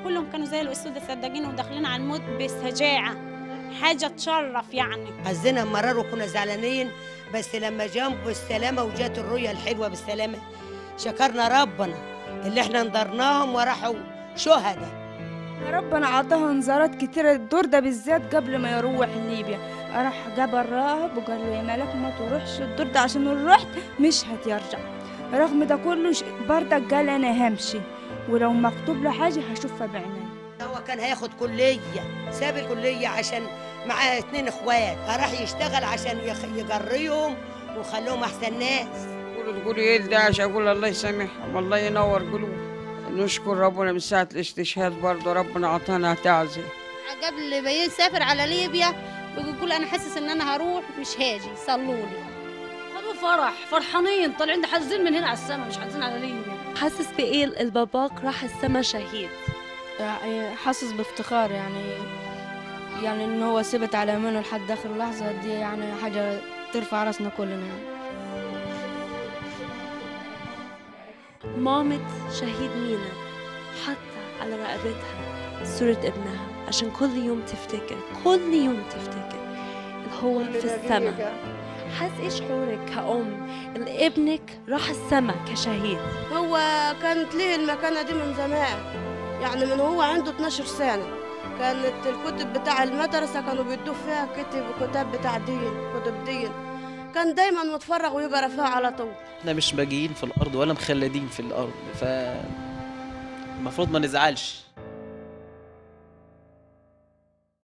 كلهم كانوا زي الاسود السداجين وداخلين على الموت بسجاعه حاجه تشرف يعني حزنا مرار وكنا زعلانين بس لما جام بالسلامه وجات الرؤيه الحلوه بالسلامه شكرنا ربنا اللي احنا نضرناهم وراحوا شهداء ربنا عطاها انذارات كتيرة الدور ده بالذات قبل ما يروح ليبيا راح جاب الراهب وقال له يا ملاك ما تروحش الدور ده عشان لو رحت مش هترجع رغم ده كله ش- بردك قال انا همشي ولو مكتوب له حاجة هشوفها بعيني هو كان هياخد كليه ساب الكليه عشان معاه اتنين اخوات راح يشتغل عشان يخ- يجريهم ويخليهم احسن ناس تقولوا تقولي ايه الداعش اقول الله يسامحهم والله ينور قلوب نشكر ربنا من ساعة الاستشهاد برضه ربنا عطانا تعزي قبل ما يسافر على ليبيا بيقول انا حاسس ان انا هروح مش هاجي صلوا لي خدوا فرح فرحانين طالعين حازين من هنا على السما مش حازين على ليبيا حاسس بإيه الباباك راح السما شهيد يعني حاسس بافتخار يعني يعني ان هو ثبت على ايمانه لحد اخر لحظة دي يعني حاجة ترفع راسنا كلنا يعني مامة شهيد مينا حتى على رقبتها صورة ابنها عشان كل يوم تفتكر كل يوم تفتكر اللي هو في السما حاس ايه شعورك كأم اللي ابنك راح السما كشهيد هو كانت ليه المكانة دي من زمان يعني من هو عنده 12 سنة كانت الكتب بتاع المدرسة كانوا بيدوه فيها كتب كتاب بتاع دين كتب دين كان دايما متفرغ ويقرا فيها على طول احنا مش باقيين في الارض ولا مخلدين في الارض ف المفروض ما نزعلش